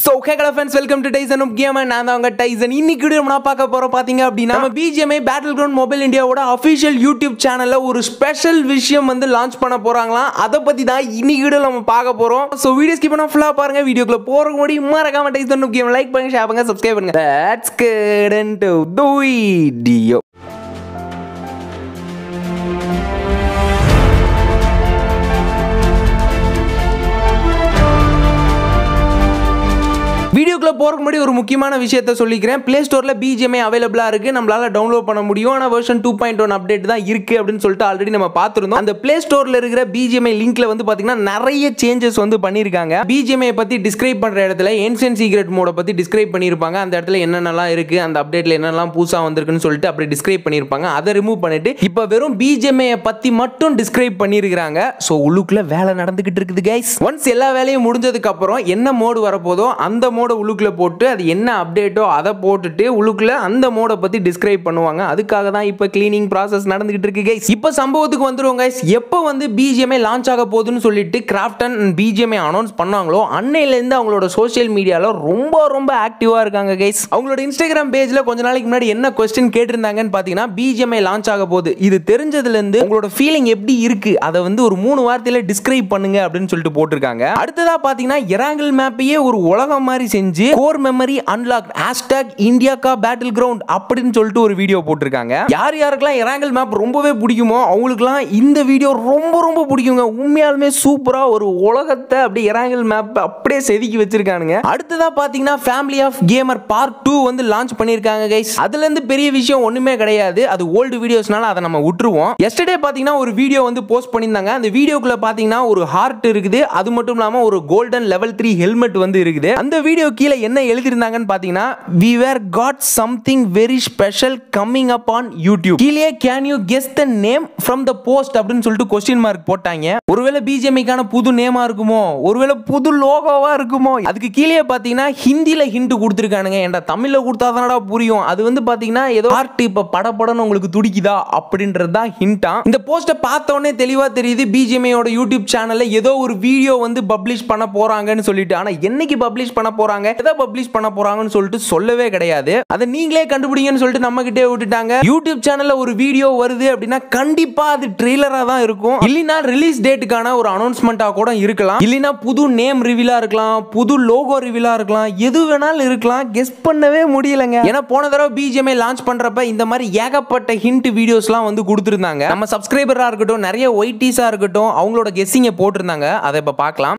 so ஹேகட friends welcome to Tyson game நான் தான் உங்க டைசன் இன்னைக்கு வீடியோ நம்ம பார்க்க போறோம் பாத்தீங்க அப்படின்னா நம்ம பிஜிஎம்ஐ பேட்டில் கிரவுண்ட் மொபைல் இந்தியாவோட அஃபிஷியல் யூடியூப் சேனல்ல ஒரு ஸ்பெஷல் விஷயம் வந்து லான்ச் பண்ண போறாங்களாம் அதை பத்தி தான் இன்னைக்கு வீடியோ நம்ம பார்க்க போறோம் ஸோ வீடியோ ஸ்கிப் பண்ணா ஃபுல்லா பாருங்க வீடியோக்குள்ள போறதுக்கு முன்னாடி மறக்காம டைசன் கேம் லைக் பண்ணுங்க ஷேர் பண்ணுங்க சப்ஸ்கிரைப் பண்ணுங்க let's get into the video வீடியோக்குள்ள போறதுக்கு முன்னாடி ஒரு முக்கியமான விஷயத்த சொல்லிக்கிறேன் ப்ளே ஸ்டோரில் பிஜிஎம்ஐ அவைலபிளாக இருக்குது நம்மளால டவுன்லோட் பண்ண முடியும் ஆனால் version two point one update தான் இருக்குது அப்படின்னு சொல்லிட்டு ஆல்ரெடி நம்ம பார்த்துருந்தோம் அந்த ப்ளே ஸ்டோரில் இருக்கிற பிஜிஎம்ஐ லிங்க்ல வந்து பார்த்தீங்கன்னா நிறைய சேஞ்சஸ் வந்து பண்ணியிருக்காங்க பிஜிஎம்ஐ பற்றி டிஸ்கிரைப் பண்ணுற இடத்துல ஏன்சியன் சீக்ரெட் மோட பற்றி டிஸ்கிரைப் பண்ணியிருப்பாங்க அந்த இடத்துல என்னென்னலாம் இருக்குது அந்த அப்டேட்டில் என்னெல்லாம் புதுசாக வந்திருக்குன்னு சொல்லிட்டு அப்படி டிஸ்கிரைப் பண்ணியிருப்பாங்க அதை ரிமூவ் பண்ணிட்டு இப்போ வெறும் பிஜிஎம்ஐ பற்றி மட்டும் டிஸ்கிரைப் பண்ணியிருக்கிறாங்க ஸோ உள்ளுக்குள்ள வேலை நடந்துகிட்டு இருக்குது கைஸ் ஒன்ஸ் எல்லா வேலையும் முடிஞ்சதுக்கு அப்புறம் என்ன மோடு வரப்போதோ அந்த மோட உள்ளுக்குள்ள போட்டு அது என்ன அப்டேட்டோ அதை போட்டுட்டு உள்ளுக்குள்ள அந்த மோட பத்தி டிஸ்கிரைப் பண்ணுவாங்க அதுக்காக தான் இப்போ கிளீனிங் ப்ராசஸ் நடந்துகிட்டு இருக்கு கைஸ் இப்போ சம்பவத்துக்கு வந்துருவோம் கைஸ் எப்போ வந்து பிஜிஎம்ஐ லான்ச் ஆக போகுதுன்னு சொல்லிட்டு கிராஃப்டன் பிஜிஎம்ஐ அனௌன்ஸ் பண்ணாங்களோ அன்னையிலேருந்து அவங்களோட சோஷியல் மீடியாவில் ரொம்ப ரொம்ப ஆக்டிவாக இருக்காங்க கைஸ் அவங்களோட இன்ஸ்டாகிராம் பேஜில் கொஞ்ச நாளைக்கு முன்னாடி என்ன கொஸ்டின் கேட்டிருந்தாங்கன்னு பார்த்தீங்கன்னா பிஜிஎம்ஐ லான்ச் ஆக போகுது இது தெரிஞ்சதுலேருந்து உங்களோட ஃபீலிங் எப்படி இருக்கு அதை வந்து ஒரு மூணு வார்த்தையில டிஸ்கிரைப் பண்ணுங்க அப்படின்னு சொல்லிட்டு போட்டிருக்காங்க அடுத்ததா பார்த்தீங்கன்னா இராங்கல் மேப்பையே ஒரு உலகம் மாதிரி செஞ்சு கோர் மெமரி அன்லாக் ஹேஷ்டாக் இந்தியாக்கா பேட்டில் கிரவுண்ட் அப்படின்னு சொல்லிட்டு ஒரு வீடியோ போட்டிருக்காங்க யார் யாருக்கெல்லாம் இராங்கல் மேப் ரொம்பவே பிடிக்குமோ அவங்களுக்குலாம் இந்த வீடியோ ரொம்ப ரொம்ப பிடிக்குங்க உண்மையாலுமே சூப்பரா ஒரு உலகத்தை அப்படியே இராங்கல் மேப் அப்படியே செதுக்கி வச்சிருக்கானுங்க அடுத்ததா பாத்தீங்கன்னா family of gamer part two வந்து லான்ச் பண்ணியிருக்காங்க கைஸ் அதுல இருந்து பெரிய விஷயம் ஒண்ணுமே கிடையாது அது ஓல்டு வீடியோஸ்னால அதை நம்ம விட்டுருவோம் எஸ்டர்டே பாத்தீங்கன்னா ஒரு வீடியோ வந்து போஸ்ட் பண்ணியிருந்தாங்க அந்த வீடியோக்குள்ள பாத்தீங்கன்னா ஒரு ஹார்ட் இருக்குது அது மட்டும் இல்லாம ஒரு கோல்டன் லெவல் த்ரீ ஹெல்மெட் வந்து இருக்குது அந்த வீடியோ கீழே என்ன எழுதியிருந்தாங்கன்னு பாத்தீங்கன்னா we were got something very special coming up on YouTube கீழே can you guess the name from the post அப்படின்னு சொல்லிட்டு கொஸ்டின் மார்க் போட்டாங்க ஒருவேளை பிஜிஎம்ஐக்கான புது நேமா இருக்குமோ ஒருவேளை புது லோகோவா இருக்குமோ அதுக்கு கீழே பாத்தீங்கன்னா ஹிந்தில ஹிண்ட் கொடுத்துருக்கானுங்க ஏன்டா தமிழ்ல கொடுத்தாதானடா புரியும் அது வந்து பாத்தீங்கன்னா ஏதோ ஹார்ட் இப்ப படப்படன்னு உங்களுக்கு துடிக்குதா அப்படின்றது தான் ஹிண்டா இந்த போஸ்ட்டை பார்த்த உடனே தெளிவா தெரியுது பிஜிஎம்ஐயோட யூடியூப் சேனல்ல ஏதோ ஒரு வீடியோ வந்து பப்ளிஷ் பண்ண போறாங்கன்னு சொல்லிட்டு ஆனா என்னைக்கு பப்ளிஷ் பண்ண போறாங்க எதை பப்ளிஷ் பண்ண போறாங்கன்னு சொல்லிட்டு சொல்லவே கிடையாது அதை நீங்களே கண்டுபிடிங்கன்னு சொல்லிட்டு நம்ம கிட்டே விட்டுட்டாங்க யூடியூப் சேனல்ல ஒரு வீடியோ வருது அப்படின்னா கண்டிப்பா அது ட்ரெய்லரா தான் இருக்கும் இல்லைன்னா ரிலீஸ் டேட்டுக்கான ஒரு அனௌன்ஸ்மெண்டா கூட இருக்கலாம் இல்லைன்னா புது நேம் ரிவீலா இருக்கலாம் புது லோகோ ரிவீலா இருக்கலாம் எது வேணாலும் இருக்கலாம் கெஸ் பண்ணவே முடியலங்க ஏன்னா போன தடவை பிஜிஎம்ஐ லான்ச் பண்றப்ப இந்த மாதிரி ஏகப்பட்ட ஹிண்ட் வீடியோஸ்லாம் வந்து கொடுத்துருந்தாங்க நம்ம சப்ஸ்கிரைபரா இருக்கட்டும் நிறைய ஒயிட்டிஸா இருக்கட்டும் அவங்களோட கெஸ்ஸிங்கை போட்டிருந்தாங்க அதை இப்போ பார்க்கலாம்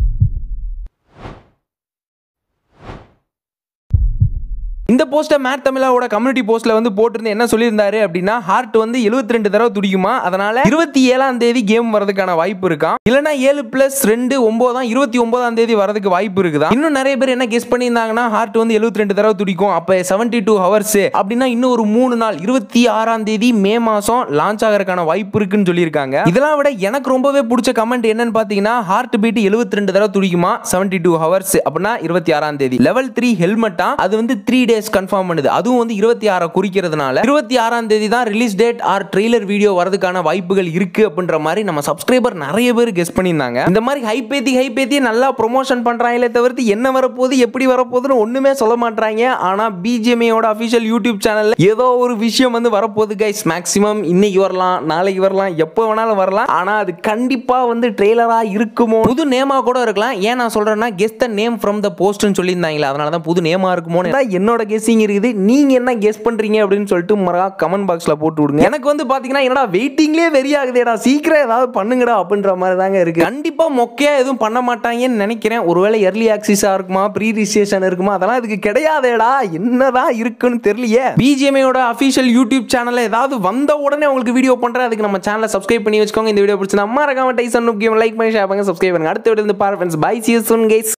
இந்த போஸ்ட்டை மேட் தமிழாவோட கம்யூனிட்டி போஸ்ட்ல வந்து போட்டிருந்து என்ன சொல்லியிருந்தாரு அப்படின்னா ஹார்ட் வந்து 72 ரெண்டு தடவை துடிக்குமா அதனால இருபத்தி ஏழாம் தேதி கேம் வரதுக்கான வாய்ப்பு இருக்காம் இல்லைனா ஏழு பிளஸ் ரெண்டு ஒன்பதாம் இருபத்தி ஒன்பதாம் தேதி வரதுக்கு வாய்ப்பு இருக்குதா இன்னும் நிறைய பேர் என்ன கெஸ் பண்ணியிருந்தாங்கன்னா ஹார்ட் வந்து 72 ரெண்டு தடவை துடிக்கும் அப்போ செவன்டி டூ ஹவர்ஸ் அப்படின்னா இன்னும் ஒரு மூணு நாள் இருபத்தி ஆறாம் தேதி மே மாசம் லான்ச் ஆகிறதுக்கான வாய்ப்பு இருக்குன்னு சொல்லியிருக்காங்க இதெல்லாம் விட எனக்கு ரொம்பவே பிடிச்ச கமெண்ட் என்னன்னு பார்த்தீங்கன்னா ஹார்ட் பீட் 72 ரெண்டு தடவை துடிக்குமா செவன்டி டூ ஹவர்ஸ் அப்படின்னா இருபத்தி ஆறாம் தேதி லெவல் த்ரீ ஹெல்மெட்டா அது வந்து த்ரீ டேஸ் கன்ஃபார்ம் பண்ணுது அதுவும் வந்து இருபத்தி ஆறை குறிக்கிறதுனால இருபத்தி ஆறாம் தேதி தான் release date or trailer video வரதுக்கான வாய்ப்புகள் இருக்கு அப்படின்ற மாதிரி நம்ம சப்ஸ்கிரைபர் நிறைய பேர் கெஸ் பண்ணியிருந்தாங்க இந்த மாதிரி ஹைப்பேத்தி ஹைப்பேத்தி நல்லா ப்ரொமோஷன் பண்றாங்களே தவிர்த்து என்ன வரப்போகுது எப்படி வரப்போகுதுன்னு ஒண்ணுமே சொல்ல மாட்டாங்க ஆனா பிஜிஎம்ஐயோட அஃபிஷியல் யூடியூப் சேனல்ல ஏதோ ஒரு விஷயம் வந்து வரப்போகுது கைஸ் மேக்ஸிமம் இன்னைக்கு வரலாம் நாளைக்கு வரலாம் எப்போ வேணாலும் வரலாம் ஆனா அது கண்டிப்பா வந்து ட்ரெய்லரா இருக்குமோ புது நேமா கூட இருக்கலாம் ஏன் நான் சொல்றேன்னா guess the name from the போஸ்ட்னு சொல்லியிருந்தாங்களா அதனால தான் புது நேமா இருக்குமோன்னு தான் என்னோட கெஸ்ஸிங் இருக்குது நீங்க என்ன கெஸ் பண்றீங்க அப்படின்னு சொல்லிட்டு மறா கமெண்ட் பாக்ஸ்ல போட்டு விடுங்க எனக்கு வந்து பாத்தீங்கன்னா என்னடா வெயிட்டிங்லேயே வெறி ஆகுதேடா சீக்கிரம் ஏதாவது பண்ணுங்கடா அப்படின்ற மாதிரி தாங்க இருக்கு கண்டிப்பா மொக்கையா எதுவும் பண்ண மாட்டாங்கன்னு நினைக்கிறேன் ஒருவேளை எர்லி ஆக்சிஸா இருக்குமா ப்ரீ ரிஜிஸ்ட்ரேஷன் இருக்குமா அதெல்லாம் இதுக்கு கிடையாதேடா என்னதான் இருக்குன்னு தெரியலையே பிஜிஎம்ஐயோட அஃபிஷியல் யூடியூப் சேனல்ல ஏதாவது வந்த உடனே உங்களுக்கு வீடியோ பண்றேன் அதுக்கு நம்ம சேனலை சப்ஸ்கிரைப் பண்ணி வச்சுக்கோங்க இந்த வீடியோ பிடிச்சிருந்தா மறக்காம டைசன் லைக் பண்ணி ஷேர் பண்ணுங்க சப்ஸ்கிரைப் பண்ணுங்க அடுத்த வீடியோ வந்து பாரு friends bye see soon guys